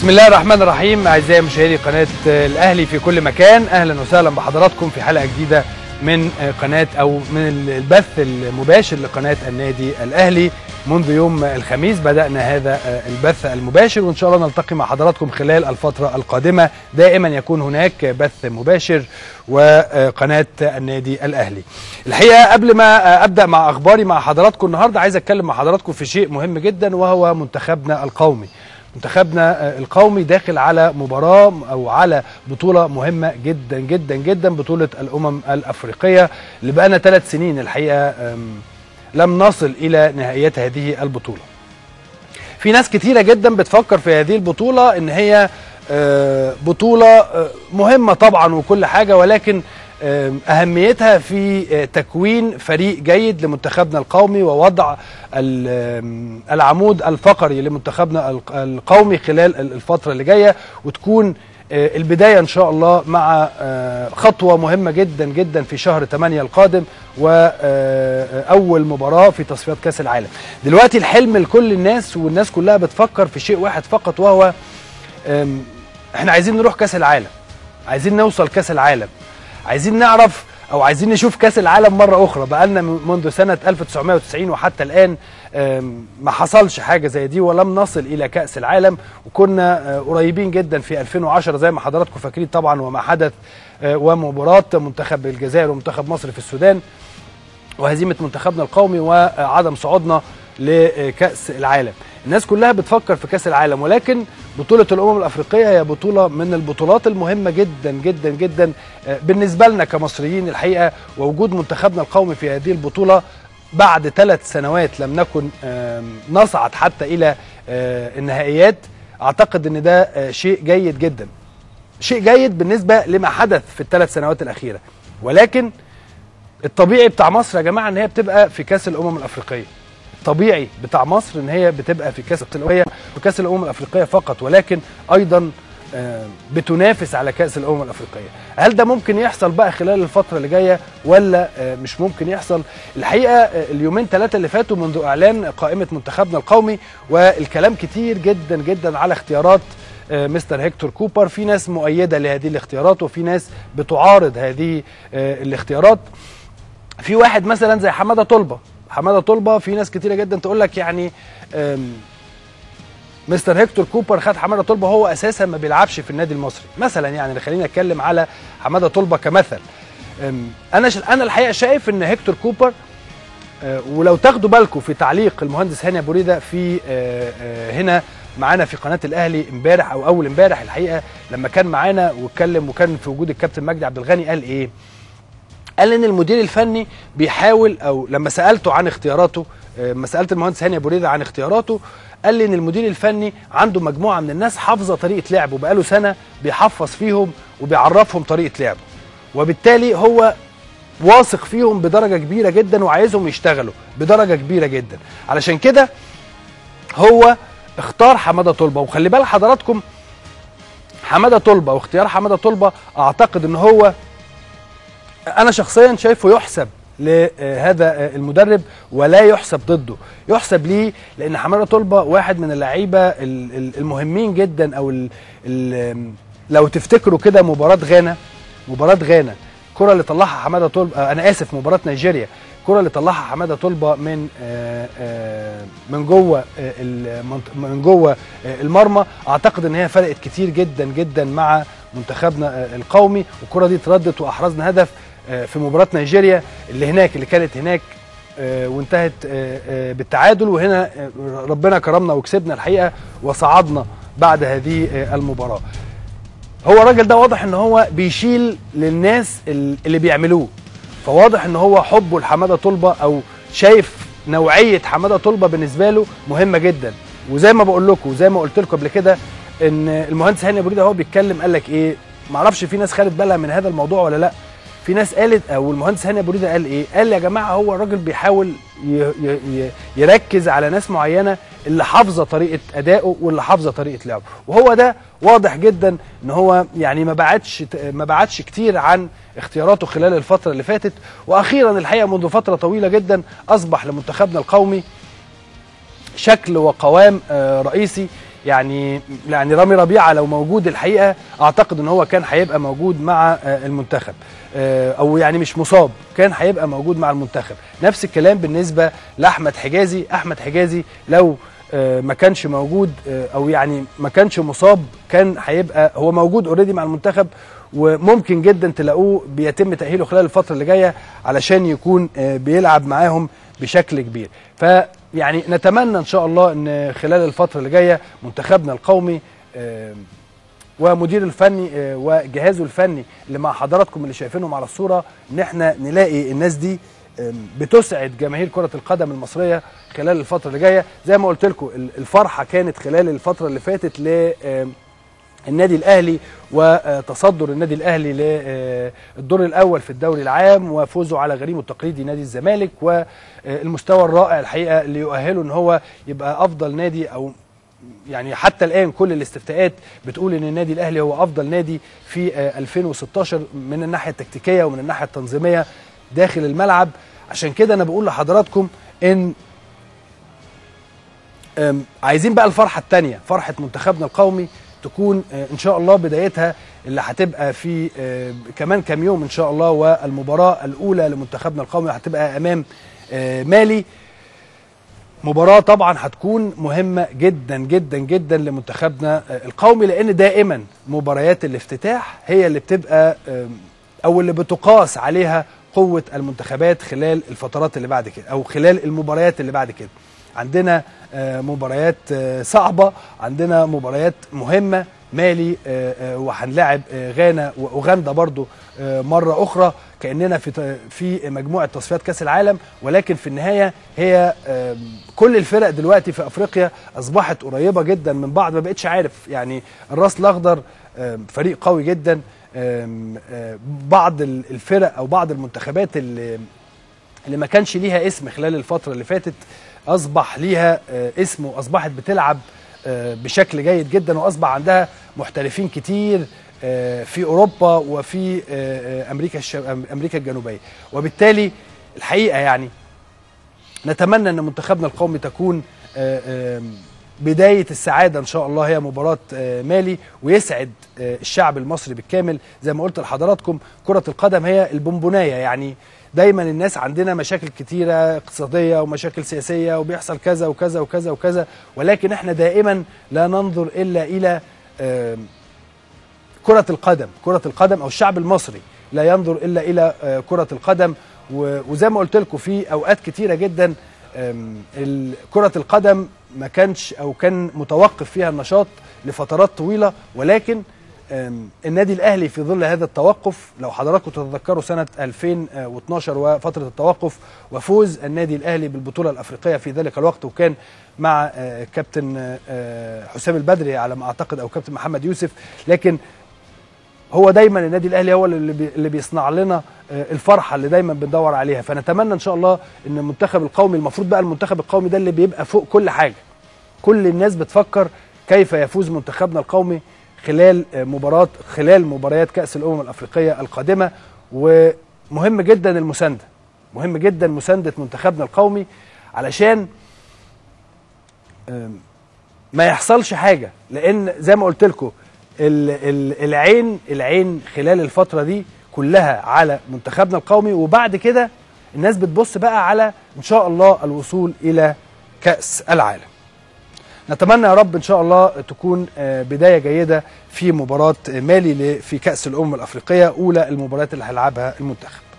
الله الرحمن الرحيم اعزائي مشاهدي قناه الاهلي في كل مكان اهلا وسهلا بحضراتكم في حلقه جديده من قناه او من البث المباشر لقناه النادي الاهلي منذ يوم الخميس بدانا هذا البث المباشر وان شاء الله نلتقي مع حضراتكم خلال الفتره القادمه دائما يكون هناك بث مباشر وقناه النادي الاهلي. الحقيقه قبل ما ابدا مع اخباري مع حضراتكم النهارده عايز اتكلم مع حضراتكم في شيء مهم جدا وهو منتخبنا القومي. منتخبنا القومي داخل على مباراة أو على بطولة مهمة جدا جدا جدا بطولة الأمم الأفريقية اللي بقالنا ثلاث سنين الحقيقة لم نصل إلى نهائيات هذه البطولة في ناس كتيرة جدا بتفكر في هذه البطولة إن هي بطولة مهمة طبعا وكل حاجة ولكن أهميتها في تكوين فريق جيد لمنتخبنا القومي ووضع العمود الفقري لمنتخبنا القومي خلال الفترة اللي جاية وتكون البداية إن شاء الله مع خطوة مهمة جدا جدا في شهر 8 القادم وأول مباراة في تصفيات كأس العالم دلوقتي الحلم لكل الناس والناس كلها بتفكر في شيء واحد فقط وهو احنا عايزين نروح كأس العالم عايزين نوصل كأس العالم عايزين نعرف او عايزين نشوف كاس العالم مره اخرى بقالنا منذ سنه 1990 وحتى الان ما حصلش حاجه زي دي ولم نصل الى كاس العالم وكنا قريبين جدا في 2010 زي ما حضراتكم فاكرين طبعا وما حدث ومباراه منتخب الجزائر ومنتخب مصر في السودان وهزيمه منتخبنا القومي وعدم صعودنا لكاس العالم الناس كلها بتفكر في كاس العالم ولكن بطولة الأمم الأفريقية هي بطولة من البطولات المهمة جدا جدا جدا بالنسبة لنا كمصريين الحقيقة ووجود منتخبنا القومي في هذه البطولة بعد ثلاث سنوات لم نكن نصعد حتى إلى النهائيات أعتقد أن ده شيء جيد جدا شيء جيد بالنسبة لما حدث في الثلاث سنوات الأخيرة ولكن الطبيعي بتاع مصر يا جماعة أن هي بتبقى في كاس الأمم الأفريقية الطبيعي بتاع مصر ان هي بتبقى في كاس الامم في كاس الامم الافريقيه فقط ولكن ايضا بتنافس على كاس الامم الافريقيه هل ده ممكن يحصل بقى خلال الفتره اللي جايه ولا مش ممكن يحصل الحقيقه اليومين ثلاثه اللي فاتوا منذ اعلان قائمه منتخبنا القومي والكلام كتير جدا جدا على اختيارات مستر هيكتور كوبر في ناس مؤيده لهذه الاختيارات وفي ناس بتعارض هذه الاختيارات في واحد مثلا زي حماده طلبه حماده طلبه في ناس كتيره جدا تقول لك يعني مستر هيكتور كوبر خد حماده طلبه هو اساسا ما بيلعبش في النادي المصري مثلا يعني خلينا نتكلم على حماده طلبه كمثل انا انا الحقيقه شايف ان هيكتور كوبر ولو تاخدوا بالكم في تعليق المهندس هاني ابو ريده في هنا معانا في قناه الاهلي امبارح او اول امبارح الحقيقه لما كان معانا واتكلم وكان في وجود الكابتن مجدي عبد الغني قال ايه قال ان المدير الفني بيحاول او لما سالته عن اختياراته لما سالت المهندس هاني ابو ريده عن اختياراته قال لي ان المدير الفني عنده مجموعه من الناس حافظه طريقه لعبه بقاله سنه بيحفظ فيهم وبيعرفهم طريقه لعبه وبالتالي هو واثق فيهم بدرجه كبيره جدا وعايزهم يشتغلوا بدرجه كبيره جدا علشان كده هو اختار حماده طلبه وخلي بال حضراتكم حماده طلبه واختيار حماده طلبه اعتقد ان هو انا شخصيا شايفه يحسب لهذا المدرب ولا يحسب ضده يحسب ليه لان حماده طلبه واحد من اللعيبه المهمين جدا او ال ال لو تفتكروا كده مباراه غانا مباراه غانا الكره اللي طلعها حماده طلبه انا اسف مباراه نيجيريا الكره اللي طلعها حماده طلبه من من جوه من جوه المرمى اعتقد ان هي فرقت كتير جدا جدا مع منتخبنا القومي والكره دي اتردت واحرزنا هدف في مباراه نيجيريا اللي هناك اللي كانت هناك وانتهت بالتعادل وهنا ربنا كرمنا وكسبنا الحقيقه وصعدنا بعد هذه المباراه. هو الراجل ده واضح ان هو بيشيل للناس اللي بيعملوه فواضح ان هو حبه لحماده طلبه او شايف نوعيه حماده طلبه بالنسبه له مهمه جدا وزي ما بقول لكم وزي ما قلت لكم قبل كده ان المهندس هاني ابو ريده هو بيتكلم قال لك ايه معرفش في ناس خدت بالها من هذا الموضوع ولا لا في ناس قالت او المهندس هاني ابو ريده قال ايه قال يا جماعه هو الراجل بيحاول يركز على ناس معينه اللي حافظه طريقه ادائه واللي حافظه طريقه لعبه وهو ده واضح جدا ان هو يعني ما بعدش ما بعدش كتير عن اختياراته خلال الفتره اللي فاتت واخيرا الحقيقه منذ فتره طويله جدا اصبح لمنتخبنا القومي شكل وقوام رئيسي يعني يعني رامي ربيعه لو موجود الحقيقه اعتقد ان هو كان هيبقى موجود مع آه، المنتخب آه، او يعني مش مصاب كان هيبقى موجود مع المنتخب نفس الكلام بالنسبه لاحمد حجازي احمد حجازي لو آه، ما كانش موجود آه، او يعني ما كانش مصاب كان هيبقى هو موجود اوريدي مع المنتخب وممكن جدا تلاقوه بيتم تاهيله خلال الفتره اللي جايه علشان يكون آه، بيلعب معاهم بشكل كبير فيعني نتمنى ان شاء الله ان خلال الفتره اللي جايه منتخبنا القومي آه، ومدير الفني آه، وجهازه الفني اللي مع حضراتكم اللي شايفينهم على الصوره ان احنا نلاقي الناس دي آم، بتسعد جماهير كره القدم المصريه خلال الفتره اللي جايه زي ما قلت لكم ال- الفرحه كانت خلال الفتره اللي فاتت ل آم، النادي الاهلي وتصدر النادي الاهلي للدور الاول في الدوري العام وفوزه على غريمه التقليدي نادي الزمالك والمستوى الرائع الحقيقه اللي يؤهله ان هو يبقى افضل نادي او يعني حتى الان كل الاستفتاءات بتقول ان النادي الاهلي هو افضل نادي في آه، 2016 من الناحيه التكتيكيه ومن الناحيه التنظيميه داخل الملعب عشان كده انا بقول لحضراتكم ان أم، عايزين بقى الفرحه الثانيه فرحه منتخبنا القومي تكون آه، ان شاء الله بدايتها اللي هتبقى في آه، كمان كام يوم ان شاء الله والمباراه الاولى لمنتخبنا القومي هتبقى امام آه، مالي مباراة طبعا هتكون مهمة جدا جدا جدا لمنتخبنا آه، القومي لأن دائما مباريات الافتتاح هي اللي بتبقى آم، أو اللي بتقاس عليها قوة المنتخبات خلال الفترات اللي بعد كده أو خلال المباريات اللي بعد كده عندنا آه، مباريات آه، صعبة عندنا مباريات مهمة مالي آه، آه، وهنلاعب آه، غانا واوغندا برضو آه، مره اخرى كاننا في ت- في مجموعه تصفيات كاس العالم ولكن في النهايه هي آم، كل الفرق دلوقتي في افريقيا اصبحت قريبه جدا من بعض ما بقتش عارف يعني الراس الاخضر آم، فريق قوي جدا آم، آه، بعض ال- الفرق او بعض المنتخبات اللي اللي ما كانش ليها اسم خلال الفترة اللي فاتت أصبح ليها آه، اسم وأصبحت بتلعب آه، بشكل جيد جدا وأصبح عندها محترفين كتير آه، في أوروبا وفي آه، آه، أمريكا الشم... أمريكا الجنوبية وبالتالي الحقيقة يعني نتمنى أن منتخبنا القومي تكون آه، آم، بداية السعادة إن شاء الله هي مباراة آه، مالي ويسعد آه، الشعب المصري بالكامل زي ما قلت لحضراتكم كرة القدم هي البونبوناية يعني دايما الناس عندنا مشاكل كتيرة اقتصادية ومشاكل سياسية وبيحصل كذا وكذا وكذا وكذا ولكن احنا دائما لا ننظر إلا إلى آم، كرة القدم كرة القدم أو الشعب المصري لا ينظر إلا إلى آه، كرة القدم و- وزي ما قلت لكم في أوقات كتيرة جدا آم، ال- كرة القدم ما كانش أو كان متوقف فيها النشاط لفترات طويلة ولكن آم، النادي الأهلي في ظل هذا التوقف لو حضراتكم تتذكروا سنة 2012 وفترة التوقف وفوز النادي الأهلي بالبطولة الأفريقية في ذلك الوقت وكان مع آه، كابتن آه، حسام البدري على ما أعتقد أو كابتن محمد يوسف لكن هو دايما النادي الاهلي هو اللي بي اللي بيصنع لنا آه، الفرحه اللي دايما بندور عليها فنتمنى ان شاء الله ان المنتخب القومي المفروض بقى المنتخب القومي ده اللي بيبقى فوق كل حاجه كل الناس بتفكر كيف يفوز منتخبنا القومي خلال آه، مباراه خلال مباريات كاس الامم الافريقيه القادمه ومهم جدا المسانده مهم جدا مسانده منتخبنا القومي علشان آم، ما يحصلش حاجه لان زي ما قلت لكم العين العين خلال الفتره دي كلها على منتخبنا القومي وبعد كده الناس بتبص بقى على ان شاء الله الوصول الى كاس العالم نتمنى يا رب ان شاء الله تكون آه، بدايه جيده في مباراه مالي ل- في كاس الامم الافريقيه اولى المباريات اللي هيلعبها المنتخب